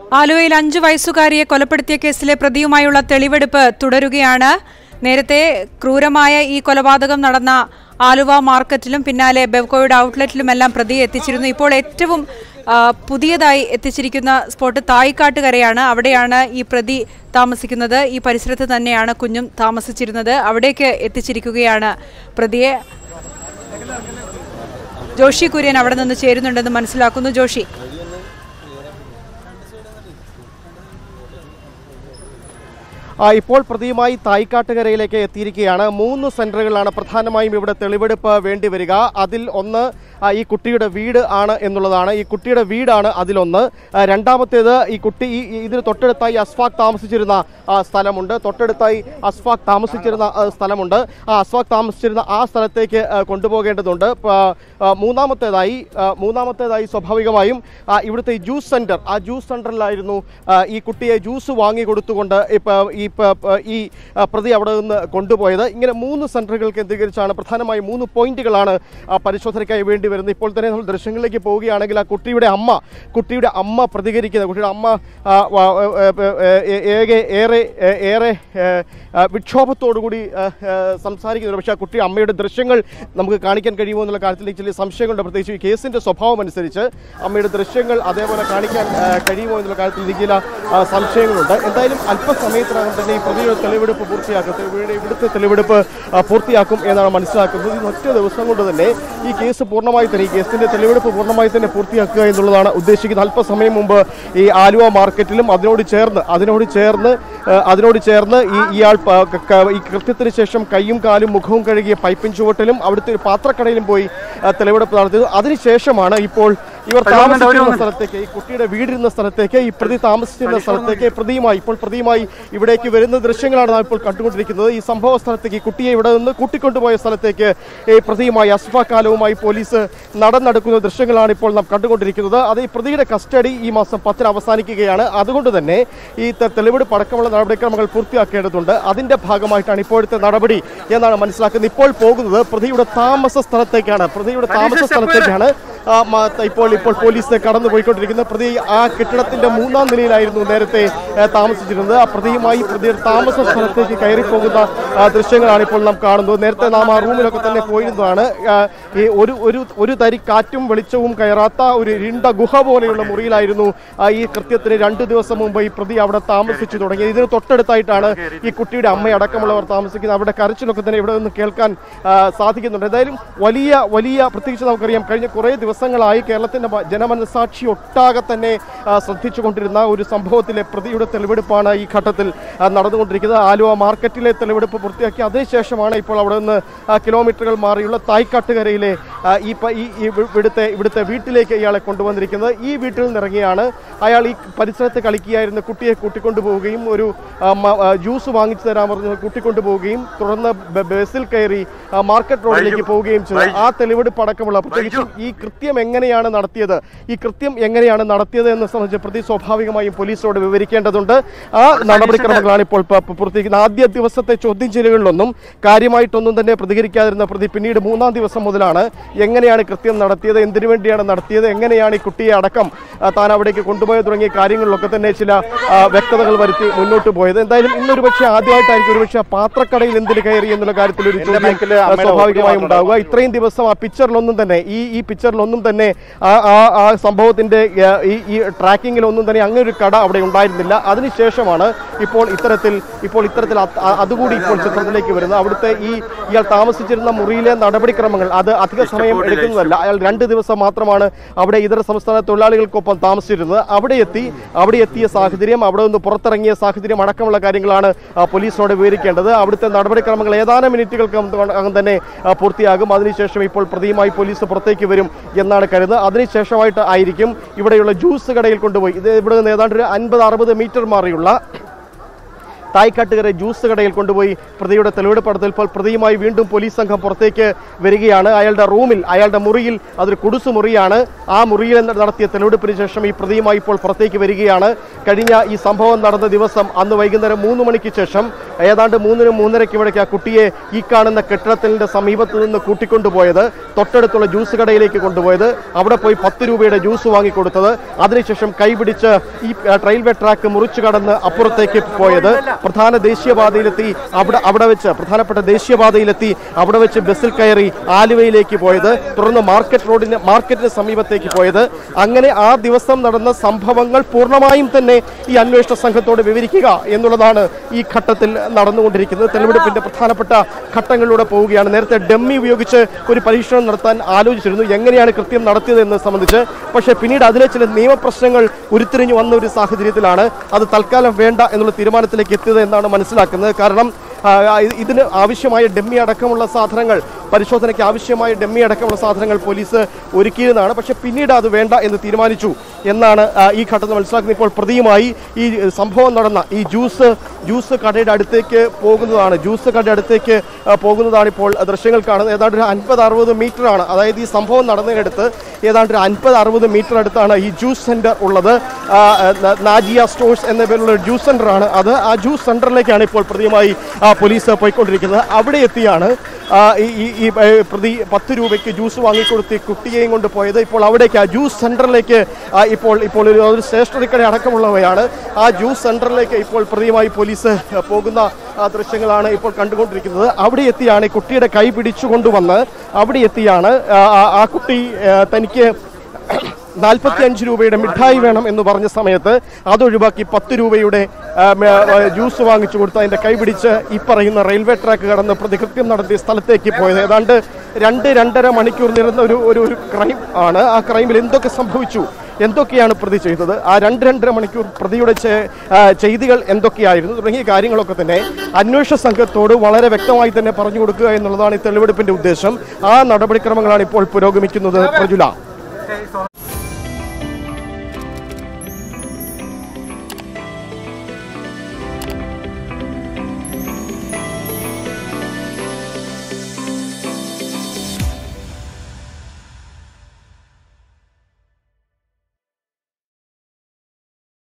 ആലുവയിൽ അഞ്ചു വയസ്സുകാരിയെ കൊലപ്പെടുത്തിയ കേസിലെ പ്രതിയുമായുള്ള തെളിവെടുപ്പ് തുടരുകയാണ് നേരത്തെ ക്രൂരമായ ഈ കൊലപാതകം നടന്ന ആലുവ മാർക്കറ്റിലും പിന്നാലെ ബെവ്കോയുടെ ഔട്ട്ലെറ്റിലുമെല്ലാം പ്രതിയെ എത്തിച്ചിരുന്നു ഇപ്പോൾ ഏറ്റവും ആ, പുതിയതായി എത്തിച്ചിരിക്കുന്ന സ്പോട്ട് തായ്ക്കാട്ടുകരയാണ് അവിടെയാണ് ഈ പ്രതി താമസിക്കുന്നത് ഈ പരിസരത്ത് തന്നെയാണ് കുഞ്ഞും താമസിച്ചിരുന്നത് അവിടേക്ക് എത്തിച്ചിരിക്കുകയാണ് പ്രതിയെ ജോഷി കുര്യൻ അവിടെ നിന്ന് ചേരുന്നുണ്ടെന്ന് മനസ്സിലാക്കുന്നു ജോഷി ആ, ഇപ്പോൾ പ്രതിയുമായി തായ്ക്കാട്ടുകരയിലേക്ക് എത്തിയിരിക്കുകയാണ് മൂന്ന് സെന്ററുകളാണ് പ്രധാനമായും ഇവിടെ തെളിവെടുപ്പ് വേണ്ടി വരിക അതിൽ ഒന്ന് ആ, ഈ കുട്ടിയുടെ വീട് ആണ് എന്നുള്ളതാണ് ഈ കുട്ടിയുടെ വീടാണ് അതിലൊന്ന് ആ, രണ്ടാമത്തേത് ഈ കുട്ടി ഈ ഈ ഇതിന് തൊട്ടടുത്തായി അസ്ഫാഖ് താമസിച്ചിരുന്ന ആ, സ്ഥലമുണ്ട് തൊട്ടടുത്തായി അസ്ഫാഖ് താമസിച്ചിരുന്ന ആ, സ്ഥലമുണ്ട് ആ അസ്ഫാഖ് താമസിച്ചിരുന്ന ആ സ്ഥലത്തേക്ക് ആ, കൊണ്ടുപോകേണ്ടതുണ്ട് പ- ആ, മൂന്നാമത്തേതായി ആ, മൂന്നാമത്തേതായി സ്വാഭാവികമായും ആ, ഇവിടുത്തെ ഈ ജ്യൂസ് സെന്റർ ആ ജ്യൂസ് സെന്ററിലായിരുന്നു ആ, ഈ കുട്ടിയെ ജ്യൂസ് വാങ്ങി കൊടുത്തുകൊണ്ട് ഇപ്പൊ ഈ പ- പ- ഈ ആ, പ്രതി അവിടെ നിന്ന് കൊണ്ടുപോയത് ഇങ്ങനെ മൂന്ന് സെന്ററുകൾ കേന്ദ്രീകരിച്ചാണ് പ്രധാനമായും മൂന്ന് പോയിന്റുകളാണ് ആ, പരിശോധനയ്ക്കായി വേണ്ടി വരുന്നത് ഇപ്പോൾ തന്നെ നമ്മൾ ദൃശ്യങ്ങളിലേക്ക് പോവുകയാണെങ്കിൽ ആ കുട്ടിയുടെ അമ്മ കുട്ടിയുടെ അമ്മ പ്രതികരിക്കുന്നത് കുട്ടിയുടെ അമ്മ ആ, വ- ഏ, ഏ, ഏ, ഏറെ ഏറെ ഏ, ഏറെ ഏ, ആ, വിക്ഷോഭത്തോടുകൂടി ആ, ആ, സംസാരിക്കുന്നുണ്ട് പക്ഷേ ആ കുട്ടി അമ്മയുടെ ദൃശ്യങ്ങൾ നമുക്ക് കാണിക്കാൻ കഴിയുമോ എന്നുള്ള കാര്യത്തിൽ ചില സംശയങ്ങളുണ്ട് പ്രത്യേകിച്ച് ഈ കേസിന്റെ സ്വഭാവം അനുസരിച്ച് അമ്മയുടെ ദൃശ്യങ്ങൾ അതേപോലെ കാണിക്കാൻ ആ, കഴിയുമോ എന്നുള്ള കാര്യത്തിൽ എനിക്ക് ചില ആ, സംശയങ്ങളുണ്ട് എന്തായാലും അല്പസമയത്തിനകം തന്നെ ഈ പ്രതിയുടെ തെളിവെടുപ്പ് പൂർത്തിയാക്കും തെളിവിടെ ഇവിടുത്തെ തെളിവെടുപ്പ് ആ, പൂർത്തിയാക്കും എന്നാണ് മനസ്സിലാക്കുന്നത് ഈ ഒറ്റ ദിവസം കൊണ്ട് തന്നെ ഈ കേസ് പൂർണ്ണമായി തന്നെ ഈ കേസിന്റെ തെളിവെടുപ്പ് പൂർണ്ണമായി തന്നെ പൂർത്തിയാക്കുക എന്നുള്ളതാണ് ഉദ്ദേശിക്കുന്നത് അല്പസമയം മുമ്പ് ഈ ആലുവ മാർക്കറ്റിലും അതിനോട് ചേർന്ന് അതിനോട് ചേർന്ന് ആ, അതിനോട് ചേർന്ന് ഈ ഇയാൾ പ- ക- ക- ഈ കൃത്യത്തിന് ശേഷം കൈയും കാലും മുഖവും കഴുകിയ പൈപ്പിൻ ചുവട്ടിലും അവിടുത്തെ ഒരു പാത്രക്കടയിലും പോയി ആ, തെളിവെടുപ്പ് നടത്തിയത് അതിനുശേഷമാണ് ഇപ്പോൾ ഇവർ താമസിച്ചിരുന്ന സ്ഥലത്തേക്ക് ഈ കുട്ടിയുടെ വീടിരുന്ന സ്ഥലത്തേക്ക് ഈ പ്രതി താമസിച്ചിരുന്ന സ്ഥലത്തേക്ക് പ്രതിയുമായി ഇപ്പോൾ പ്രതിയുമായി ഇവിടേക്ക് വരുന്ന ദൃശ്യങ്ങളാണ് നാം ഇപ്പോൾ കണ്ടുകൊണ്ടിരിക്കുന്നത് ഈ സംഭവ സ്ഥലത്തേക്ക് ഈ കുട്ടിയെ ഇവിടെ നിന്ന് കൂട്ടിക്കൊണ്ടുപോയ സ്ഥലത്തേക്ക് ഈ പ്രതിയുമായി അസ്ഫ കാലവുമായി പോലീസ് നടന്നെടുക്കുന്ന ദൃശ്യങ്ങളാണ് ഇപ്പോൾ നാം കണ്ടുകൊണ്ടിരിക്കുന്നത് അത് ഈ പ്രതിയുടെ കസ്റ്റഡി ഈ മാസം പത്തിന് അവസാനിക്കുകയാണ് അതുകൊണ്ട് തന്നെ ഈ തെ- തെളിവെടുപ്പ് അടക്കമുള്ള നടപടിക്രമങ്ങൾ പൂർത്തിയാക്കേണ്ടതുണ്ട് അതിന്റെ ഭാഗമായിട്ടാണ് ഇപ്പോഴത്തെ നടപടി എന്നാണ് മനസ്സിലാക്കുന്നത് ഇപ്പോൾ പോകുന്നത് പ്രതിയുടെ താമസ സ്ഥലത്തേക്കാണ് പ്രതിയുടെ താമസ സ്ഥലത്തേക്കാണ് ആ, മ- ഇപ്പോൾ ഇപ്പോൾ പോലീസ് കടന്നു പോയിക്കൊണ്ടിരിക്കുന്നത് പ്രതി ആ കെട്ടിടത്തിന്റെ മൂന്നാം നിലയിലായിരുന്നു നേരത്തെ ആ, താമസിച്ചിരുന്നത് ആ പ്രതിയുമായി പ്രതിയുടെ താമസ സ്ഥലത്തേക്ക് കയറി പോകുന്ന ആ, ദൃശ്യങ്ങളാണ് ഇപ്പോൾ നാം കാണുന്നത് നേരത്തെ നാം ആ റൂമിലൊക്കെ തന്നെ പോയിരുന്നതാണ് ആ, ഈ ഒരു ഒരു ഒരു തരി കാറ്റും വെളിച്ചവും കയറാത്ത ഒരു ഇരുണ്ട ഗുഹ പോലെയുള്ള മുറിയിലായിരുന്നു ആ, ഈ കൃത്യത്തിന് രണ്ട് ദിവസം മുമ്പ് ഈ പ്രതി അവിടെ താമസിച്ചു തുടങ്ങിയത് ഇതിന് തൊട്ടടുത്തായിട്ടാണ് ഈ കുട്ടിയുടെ അമ്മയടക്കമുള്ളവർ താമസിക്കുന്നത് അവിടെ കരച്ചിലൊക്കെ തന്നെ ഇവിടെ നിന്ന് കേൾക്കാൻ ആ, സാധിക്കുന്നുണ്ട് എന്തായാലും വലിയ വലിയ പ്രത്യേകിച്ച് നമുക്കറിയാം കഴിഞ്ഞ കുറേ ദിവസങ്ങളായി കേരളത്തിന്റെ മ- ജനമനസാക്ഷി ഒട്ടാകെ തന്നെ ആ, ശ്രദ്ധിച്ചുകൊണ്ടിരുന്ന ഒരു സംഭവത്തിലെ പ്രതിയുടെ തെളിവെടുപ്പാണ് ഈ ഘട്ടത്തിൽ ആ, നടന്നുകൊണ്ടിരിക്കുന്നത് ആലുവ മാർക്കറ്റിലെ തെളിവെടുപ്പ് പൂർത്തിയാക്കി അതിനുശേഷമാണ് ഇപ്പോൾ അവിടെ നിന്ന് ആ, കിലോമീറ്ററുകൾ മാറിയുള്ള തായ്ക്കാട്ടുകരയിലെ ആ, ഈ പ- ഈ ഈ ഇവി- ഇവിടുത്തെ ഇവിടുത്തെ വീട്ടിലേക്ക് ഇയാളെ കൊണ്ടുവന്നിരിക്കുന്നത് ഈ വീട്ടിൽ നിന്നിറങ്ങിയാണ് അയാൾ ഈ പരിസരത്ത് കളിക്കുകയായിരുന്ന കുട്ടിയെ കൂട്ടിക്കൊണ്ടുപോവുകയും ഒരു ആ, മ- ആ, ജ്യൂസ് വാങ്ങിച്ചു തരാൻ പറഞ്ഞു കൂട്ടിക്കൊണ്ടുപോവുകയും തുടർന്ന് ബ- ബസ്സിൽ കയറി ആ, മാർക്കറ്റ് റോഡിലേക്ക് പോവുകയും ചെയ്തു ആ തെളിവെടുപ്പ് അടക്കമുള്ള പ്രത്യേകിച്ചും ഈ കൃത്യം എങ്ങനെയാണ് നടത്തിയത് ഈ കൃത്യം എങ്ങനെയാണ് നടത്തിയത് എന്ന് സംബന്ധിച്ച് പ്രതി സ്വാഭാവികമായും പോലീസിനോട് വിവരിക്കേണ്ടതുണ്ട് ആ നടപടിക്രമങ്ങളാണ് ഇപ്പോൾ പ- പ- പൂർത്തീകരിക്കുന്നത് ആദ്യ ദിവസത്തെ ചോദ്യം ചെയ്യലുകളിലൊന്നും കാര്യമായിട്ടൊന്നും തന്നെ പ്രതികരിക്കാതിരുന്ന പ്രതി പിന്നീട് മൂന്നാം ദിവസം മുതലാണ് എങ്ങനെയാണ് കൃത്യം നടത്തിയത് എന്തിനു വേണ്ടിയാണ് നടത്തിയത് എങ്ങനെയാണ് ഈ കുട്ടിയെ അടക്കം ആ, താൻ അവിടേക്ക് കൊണ്ടുപോയത് തുടങ്ങിയ കാര്യങ്ങളിലൊക്കെ തന്നെ ചില ആ, വ്യക്തതകൾ വരുത്തി മുന്നോട്ട് പോയത് എന്തായാലും ഇന്നൊരു പക്ഷേ ആദ്യമായിട്ടായിരിക്കും ഒരു പക്ഷേ പാത്രക്കടയിൽ എന്തിന് കയറി എന്നുള്ള കാര്യത്തിൽ ഒരു ചോദ്യം ആ, സ്വാഭാവികമായും ഉണ്ടാവുക ഇത്രയും ദിവസം ആ പിക്ചറിലൊന്നും തന്നെ ഈ ഈ പിക്ചറിലൊന്നും തന്നെ ആ ആ ആ സംഭവത്തിന്റെ ആ, ഈ ഈ ട്രാക്കിങ്ങിലൊന്നും തന്നെ അങ്ങനെ ഒരു കട അവിടെ ഉണ്ടായിരുന്നില്ല അതിനുശേഷമാണ് ഇപ്പോൾ ഇത്തരത്തിൽ ഇപ്പോൾ ഇത്തരത്തിൽ അത്- ആ- അതുകൂടി ഇപ്പോൾ ചിത്രത്തിലേക്ക് വരുന്നത് അവിടുത്തെ ഈ ഇയാൾ താമസിച്ചിരുന്ന മുറിയിലെ നടപടിക്രമങ്ങൾ അത് അധിക സമയം എടുക്കുന്നതല്ല അയാൾ രണ്ട് ദിവസം മാത്രമാണ് അവിടെ ഇതര സംസ്ഥാന തൊഴിലാളികൾക്കൊപ്പം താമസിച്ചിരുന്നത് അവിടെ എത്തി അവിടെ എത്തിയ സാഹചര്യം അവിടെ നിന്ന് പുറത്തിറങ്ങിയ സാഹചര്യം അടക്കമുള്ള കാര്യങ്ങളാണ് ആ, പോലീസിനോട് വിവരിക്കേണ്ടത് അവിടുത്തെ നടപടിക്രമങ്ങൾ ഏതാനും മിനിറ്റുകൾക്ക് അകം തന്നെ ആ, പൂർത്തിയാകും അതിനുശേഷം ഇപ്പോൾ പ്രതിയുമായി പോലീസ് പുറത്തേക്ക് വരും എന്നാണ് കരുതുന്നത് അതിനുശേഷമായിട്ട് ആയിരിക്കും ഇവിടെയുള്ള ജ്യൂസ് കടയിൽ കൊണ്ടുപോയി ഇത് ഇവിടെ നിന്ന് ഏതാണ്ട് ഒരു അൻപത് അറുപത് മീറ്റർ മാറിയുള്ള തായ്ക്കാട്ടുകര ജ്യൂസ് കടയിൽ കൊണ്ടുപോയി പ്രതിയുടെ തെളിവെടുപ്പ് നടത്തി ഇപ്പോൾ പ്രതിയുമായി വീണ്ടും പോലീസ് സംഘം പുറത്തേക്ക് വരികയാണ് അയാളുടെ റൂമിൽ അയാളുടെ മുറിയിൽ അതൊരു കുടുസ് മുറിയാണ് ആ മുറിയിൽ നടത്തിയ തെളിവെടുപ്പിന് ശേഷം ഈ പ്രതിയുമായി ഇപ്പോൾ പുറത്തേക്ക് വരികയാണ് കഴിഞ്ഞ ഈ സംഭവം നടന്ന ദിവസം അന്ന് വൈകുന്നേരം മൂന്ന് മണിക്ക് ശേഷം ഏതാണ്ട് മൂന്നിനും മൂന്നരയ്ക്ക് ഇവിടേക്ക് ആ കുട്ടിയെ ഈ കാണുന്ന കെട്ടിടത്തിന്റെ സമീപത്ത് നിന്ന് കൂട്ടിക്കൊണ്ടുപോയത് തൊട്ടടുത്തുള്ള ജ്യൂസ് കടയിലേക്ക് കൊണ്ടുപോയത് അവിടെ പോയി പത്ത് രൂപയുടെ ജ്യൂസ് വാങ്ങിക്കൊടുത്തത് അതിനുശേഷം കൈപിടിച്ച് ഈ ആ, റെയിൽവേ ട്രാക്ക് മുറിച്ചു കടന്ന് അപ്പുറത്തേക്ക് പോയത് പ്രധാന ദേശീയപാതയിലെത്തി അവിടെ അവിടെ വെച്ച് പ്രധാനപ്പെട്ട ദേശീയപാതയിലെത്തി അവിടെ വെച്ച് ബസ്സിൽ കയറി ആലുവയിലേക്ക് പോയത് തുടർന്ന് മാർക്കറ്റ് റോഡിന് മാർക്കറ്റിന് സമീപത്തേക്ക് പോയത് അങ്ങനെ ആ ദിവസം നടന്ന സംഭവങ്ങൾ പൂർണ്ണമായും തന്നെ ഈ അന്വേഷണ സംഘത്തോട് വിവരിക്കുക എന്നുള്ളതാണ് ഈ ഘട്ടത്തിൽ നടന്നുകൊണ്ടിരിക്കുന്നത് തെളിവെടുപ്പിന്റെ പ്രധാനപ്പെട്ട ഘട്ടങ്ങളിലൂടെ പോവുകയാണ് നേരത്തെ ഡമ്മി ഉപയോഗിച്ച് ഒരു പരീക്ഷണം നടത്താൻ ആലോചിച്ചിരുന്നു എങ്ങനെയാണ് കൃത്യം നടത്തിയത് എന്ന് സംബന്ധിച്ച് പക്ഷേ പിന്നീട് അതിലെ ചില നിയമപ്രശ്നങ്ങൾ ഉരുത്തിരിഞ്ഞു വന്ന ഒരു സാഹചര്യത്തിലാണ് അത് തൽക്കാലം വേണ്ട എന്നുള്ള തീരുമാനത്തിലേക്ക് എത്തിയത് എന്നാണ് മനസ്സിലാക്കുന്നത് കാരണം ആ, ഇ- ഇതിന് ആവശ്യമായ ഡമ്മി അടക്കമുള്ള സാധനങ്ങൾ പരിശോധനയ്ക്ക് ആവശ്യമായ ഡമ്മി അടക്കമുള്ള സാധനങ്ങൾ പോലീസ് ഒരുക്കിയിരുന്നതാണ് പക്ഷെ പിന്നീട് അത് വേണ്ട എന്ന് തീരുമാനിച്ചു എന്നാണ് ആ, ഈ ഘട്ടത്തിൽ മനസ്സിലാക്കുന്നത് ഇപ്പോൾ പ്രതിയുമായി ഈ സംഭവം നടന്ന ഈ ജ്യൂസ് ജ്യൂസ് കടയുടെ അടുത്തേക്ക് പോകുന്നതാണ് ജ്യൂസ് കടയുടെ അടുത്തേക്ക് ആ, പോകുന്നതാണ് ഇപ്പോൾ ദൃശ്യങ്ങൾ കാണുന്നത് ഏതാണ്ട് ഒരു അൻപത് അറുപത് മീറ്റർ ആണ് അതായത് ഈ സംഭവം നടന്നതിനടുത്ത് ഏതാണ്ട് ഒരു അൻപത് അറുപത് മീറ്റർ അടുത്താണ് ഈ ജ്യൂസ് സെന്റർ ഉള്ളത് ആ, ന- നാജിയ സ്റ്റോഴ്സ് എന്ന പേരുള്ള ഒരു ജ്യൂസ് സെന്റർ ആണ് അത് ആ ജ്യൂസ് സെന്ററിലേക്കാണ് ഇപ്പോൾ പ്രതിയുമായി ആ, പോലീസ് പോയിക്കൊണ്ടിരിക്കുന്നത് അവിടെ എത്തിയാണ് ആ, ഈ ഈ- ഈ ഏ, പ്രതി പത്ത് രൂപയ്ക്ക് ജ്യൂസ് വാങ്ങിക്കൊടുത്ത് ഈ കുട്ടിയെയും കൊണ്ട് പോയത് ഇപ്പോൾ അവിടേക്ക് ആ ജ്യൂസ് സെന്ററിലേക്ക് ആ, ഇപ്പോൾ ഇപ്പോൾ ഒരു ഒരു സ്റ്റേഷനറി കട അടക്കമുള്ളവയാണ് ആ ജ്യൂസ് സെന്ററിലേക്ക് ഇപ്പോൾ പ്രതിയുമായി പോലീസ് ആ, പോകുന്ന ആ, ദൃശ്യങ്ങളാണ് ഇപ്പോൾ കണ്ടുകൊണ്ടിരിക്കുന്നത് അവിടെ എത്തിയാണ് ഈ കുട്ടിയുടെ കൈ പിടിച്ചു കൊണ്ടുവന്ന് അവിടെ എത്തിയാണ് ആ, ആ- ആ കുട്ടി ആ, തനിക്ക് നാൽപ്പത്തി അഞ്ച് രൂപയുടെ മിഠായി വേണം എന്ന് പറഞ്ഞ സമയത്ത് അതൊഴിവാക്കി പത്ത് രൂപയുടെ ആ, മ, ആ, ജ്യൂസ് വാങ്ങിച്ചു കൊടുത്ത് അതിന്റെ കൈ പിടിച്ച് ഈ പറയുന്ന റെയിൽവേ ട്രാക്ക് കടന്ന് പ്രതികൃത്യം നടത്തിയ സ്ഥലത്തേക്ക് പോയത് ഏതാണ്ട് രണ്ട് രണ്ടര മണിക്കൂർ നിരുന്ന ഒരു ഒരു ഒരു ക്രൈം ആണ് ആ ക്രൈമിൽ എന്തൊക്കെ സംഭവിച്ചു എന്തൊക്കെയാണ് പ്രതി ചെയ്തത് ആ രണ്ട് രണ്ടര മണിക്കൂർ പ്രതിയുടെ ചെ- ആ, ചെയ്തികൾ എന്തൊക്കെയായിരുന്നു തുടങ്ങിയ കാര്യങ്ങളൊക്കെ തന്നെ അന്വേഷണ സംഘത്തോട് വളരെ വ്യക്തമായി തന്നെ പറഞ്ഞു കൊടുക്കുക എന്നുള്ളതാണ് ഈ തെളിവെടുപ്പിന്റെ ഉദ്ദേശം ആ നടപടിക്രമങ്ങളാണ് ഇപ്പോൾ പുരോഗമിക്കുന്നത് പ്രജുല